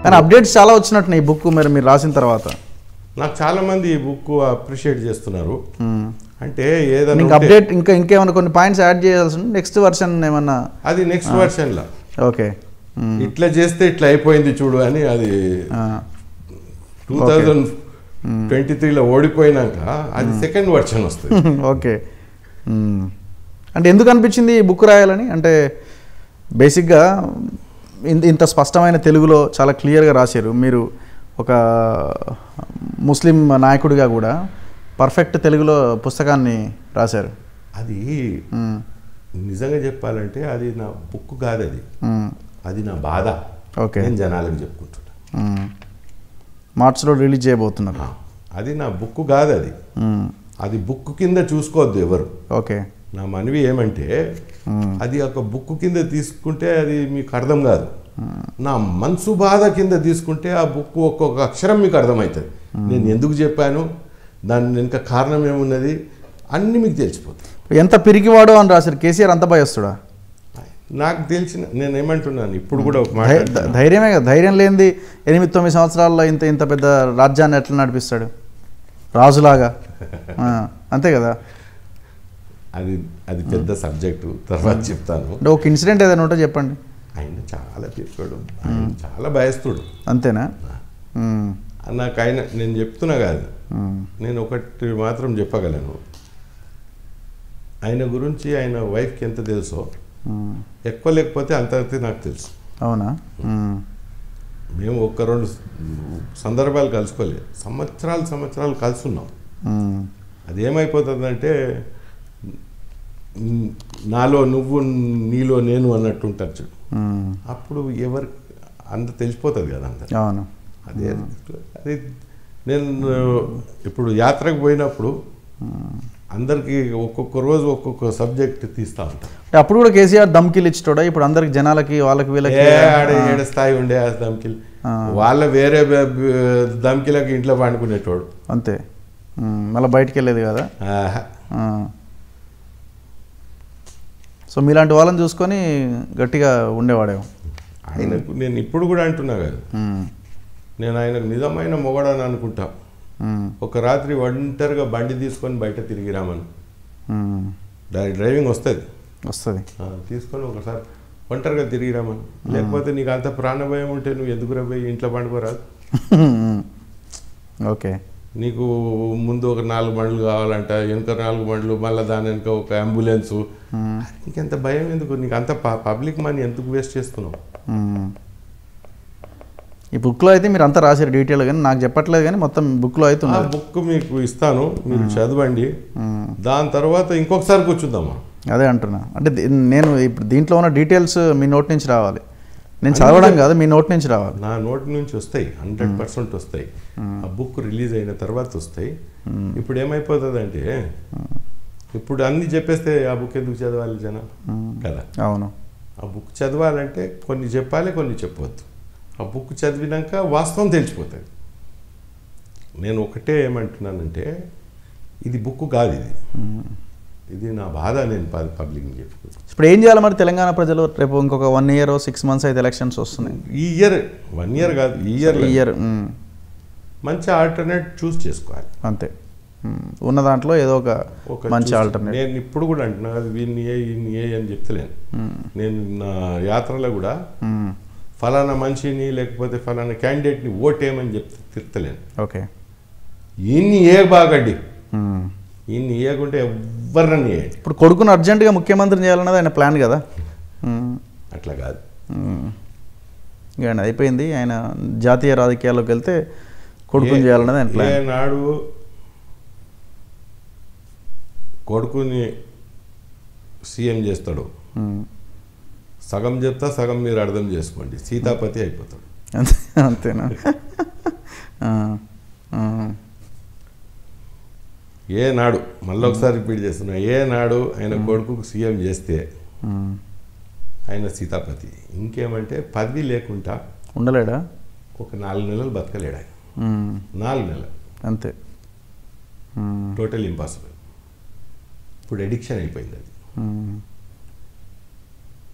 కానీ అప్డేట్స్ చాలా వచ్చినట్టున్నాయి ఈ బుక్ మరి మీరు రాసిన తర్వాత నాకు చాలా మంది ఈ బుక్ అప్రిషియేట్ చేస్తున్నారు అంటే ఏదైనా ఇంకా ఉంటే- అప్డేట్ ఇంకా ఇంకేమైనా కొన్ని పాయింట్స్ యాడ్ చేయాల్సి నెక్స్ట్ వర్షన్ ఏమన్నా అది నెక్స్ట్ వర్షన్లో ఓకే మ్మ్. ఇట్లా చేస్తే ఇట్లా అయిపోయింది చూడు అని అది ఆ, టూ థౌజండ్ ట్వంటీ త్రీలో ఓడిపోయినాక అది సెకండ్ వర్షన్ వస్తుంది ఓకే మ్మ్. అంటే ఎందుకు అనిపించింది ఈ బుక్ రాయాలని అంటే బేసిక్గా ఇంత ఇంత స్పష్టమైన తెలుగులో చాలా క్లియర్గా రాశారు మీరు ఒక ముస్లిం నాయకుడిగా కూడా పర్ఫెక్ట్ తెలుగులో పుస్తకాన్ని రాశారు అది మ్మ్. నిజంగా చెప్పాలంటే అది నా బుక్ కాదు అది మ్మ్. అది నా బాధ ఓకే నేను జనాలకు చెప్పుకుంటున్నా మ్మ్. మార్చ్లో రిలీజ్ చేయబోతున్నారు ఆ, అది నా బుక్ కాదు అది మ్మ్. అది బుక్ కింద చూసుకోవద్దు ఎవరు ఓకే నా మనవి ఏమంటే అది ఒక బుక్ కింద తీసుకుంటే అది మీకు అర్థం కాదు నా మనసు బాధ కింద తీసుకుంటే ఆ బుక్ ఒక్కొక్క అక్షరం మీకు అర్థమవుతుంది నేను ఎందుకు చెప్పాను దాని వెనుక కారణం ఏమున్నది అన్నీ మీకు తెలిసిపోతాయి ఎంత పిరికివాడో అని రాశారు కేసీఆర్ అంత భయస్తుడా నాకు తెలిసిన నేను ఏమంటున్నాను ఇప్పుడు కూడా ఒక మాట ధై- అంటున్నా. ధైర్యమే కదా ధైర్యం లేనిది ఎనిమిది తొమ్మిది సంవత్సరాల్లో ఇంత ఇంత పెద్ద రాజ్యాన్ని ఎట్లా నడిపిస్తాడు రాజులాగా ఆ, అంతే కదా అది అది పెద్ద సబ్జెక్టు తర్వాత చెప్తాను అంటే ఒక ఇన్సిడెంట్ ఏదైనా ఉంటే చెప్పండి ఆయన చాలా చెప్పాడు ఆయన చాలా భయస్తుడు అంతేనా ఉమ్, నాకు ఆయన నేను చెప్తున్నా కాదు ఉమ్, నేను ఒకటి మాత్రం చెప్పగలను ఆయన గురించి ఆయన వైఫ్కి ఎంత తెలుసో ఉమ్. ఎక్కువ లేకపోతే అంత అయితే నాకు తెలుసు అవునా ఉమ్, మేము ఒక్క రెండు సందర్భాలు కలుసుకోలేదు సంవత్సరాలు సంవత్సరాలు కలుసున్నాం ఉమ్, అది ఏమైపోతుందంటే మ్, నాలో నువ్వు నీలో నేను అన్నట్టు ఉంటారు చూడు ఉమ్. అప్పుడు ఎవరు అంత తెలిసిపోతుంది కదా అంత అవును అదే అదే నేను ఇప్పుడు యాత్రకు పోయినప్పుడు అందరికి ఒక్కొక్క రోజు ఒక్కొక్క సబ్జెక్ట్ తీస్తా ఉంటాను అప్పుడు కూడా కేసీఆర్ దమ్కిలు ఇచ్చాడా ఇప్పుడు అందరికి జనాలకి వాళ్ళకి వీళ్ళకి ఏ ఆడ ఏడ స్థాయి ఉండే ఆ దమ్కిల్ వాళ్ళ వేరే బ- బ- దమ్కిలకి ఇంట్లో పండుకునేటోడు అంతే ఉమ్, మళ్ళీ బయటికి వెళ్ళేది కదా ఆహా. ఆ. సో మీలాంటి వాళ్ళని చూసుకొని గట్టిగా ఉండేవాడేమో ఆయనకు నేను ఇప్పుడు కూడా అంటున్నా కదా ఉమ్, నేను ఆయనకు నిజమైన మొగడని అనుకుంటా ఉమ్, ఒక రాత్రి ఒంటరిగా బండి తీసుకొని బయట తిరిగి రామని ఉమ్. డ్రై- డ్రైవింగ్ వస్తుంది వస్తుంది ఆ, తీసుకొని ఒకసారి ఒంటరిగా తిరిగి రామని లేకపోతే నీకు అంత ప్రాణభయం ఉంటే నువ్వు ఎందుకు పోయి ఇంట్లో పండుకోరాదు ఓకే నీకు ముందు ఒక నాలుగు బండ్లు కావాలంట వెనుక నాలుగు బండ్లు మళ్ళీ దాని వెనుక ఒక అంబులెన్సు నీకెంత భయం ఎందుకు నీకు అంత పబ్లిక్ మనీ ఎందుకు వేస్ట్ చేస్తున్నావు మ్మ్. ఈ బుక్లో అయితే మీరు అంతా రాశారు డీటెయిల్ కానీ నాకు చెప్పట్లేదు కానీ మొత్తం బుక్లో అయితే ఆ ఉన్నది బుక్ మీకు ఇస్తాను మీరు చదవండి దాని తర్వాత ఇంకొకసారి కూర్చుందామా అదే అంటున్నా అంటే దీ- నేను ఇప్పుడు దీంట్లో ఉన్న డీటెయిల్స్ మీ నోట్ నుంచి రావాలి నేను చదవడం కాదు మీ నోట్ నుంచి రావాలి నా నోటి నుంచి వస్తాయి హండ్రెడ్ పర్సెంట్ వస్తాయి ఆ బుక్ రిలీజ్ అయిన తర్వాత వస్తాయి ఇప్పుడు ఏమైపోతుందంటే ఇప్పుడు అన్ని చెప్పేస్తే ఆ బుక్ ఎందుకు చదవాలి జనం కదా అవును ఆ బుక్ చదవాలంటే కొన్ని చెప్పాలి కొన్ని చెప్పవద్దు ఆ బుక్ చదివినాక వాస్తవం తెలిసిపోతుంది నేను ఒకటే ఏమంటున్నానంటే ఇది బుక్ కాదు ఇది ఇది నా బాధ నేను పబ్లిక్ని చెప్పుకుంటాను ఇప్పుడు ఏం చేయాలి మరి తెలంగాణ ప్రజలు రేపు ఇంకొక వన్ ఇయర్ సిక్స్ మంత్స్ అయితే ఎలక్షన్స్ వస్తున్నాయి ఈ ఇయర్ వన్ ఇయర్ కాదు ఈ ఇయర్ ఈ ఇయర్ మంచి ఆల్టర్నేట్ చూస్ చేసుకోవాలి అంతే మ్మ్. ఉన్న దాంట్లో ఏదో ఒక ఒక మంచి చూస్- ఆల్టర్నేట్ నేను ఇప్పుడు కూడా అంటున్నా అది వీన్ని ఏ ఇన్ని ఏ అని చెప్తలేను నేను నా యాత్రలో కూడా ఫలానా మనిషిని లేకపోతే ఫలానా క్యాండిడేట్ని ఓటేయమని చెప్తే తిర్తలేను ఓకే ఇన్ని ఏ బాగడ్డి మ్మ్. ఇన్ని ఏకుంటే ఎవరిని వేయండి ఇప్పుడు కొడుకును అర్జెంటుగా ముఖ్యమంత్రిని చేయాలన్నది ఆయన ప్లాన్ కదా మ్మ్. అట్లా కాదు మ్మ్. ఇక ఆయన అయిపోయింది ఆయన జాతీయ రాజకీయాల్లోకి వెళ్తే కొడుకుని ఏ- చేయాలన్నది ఆయన ప్లాన్ ఏనాడు కొడుకుని సీఎం చేస్తాడు మ్మ్. సగం చెప్తా సగం మీరు అర్థం చేసుకోండి సీతాపతి అయిపోతాడు అంతే అంతేనా ఆ, ఆ, ఏ నాడు మళ్ళీ ఒకసారి రిపీట్ చేస్తున్నా ఏ నాడు ఆయన కొడుకుకు సీఎం చేస్తే మ్మ్. ఆయన సీతాపతి ఇంకేమంటే పదవి లేకుండా ఉండలేడా ఒక నాలుగు నెలలు బతకలేడు ఆయన మ్మ్. నాలుగు నెలలు అంతే మ్మ్. టోటల్ ఇంపాసిబుల్ ఇప్పుడు ఎడిక్షన్ అయిపోయింది అది మ్మ్.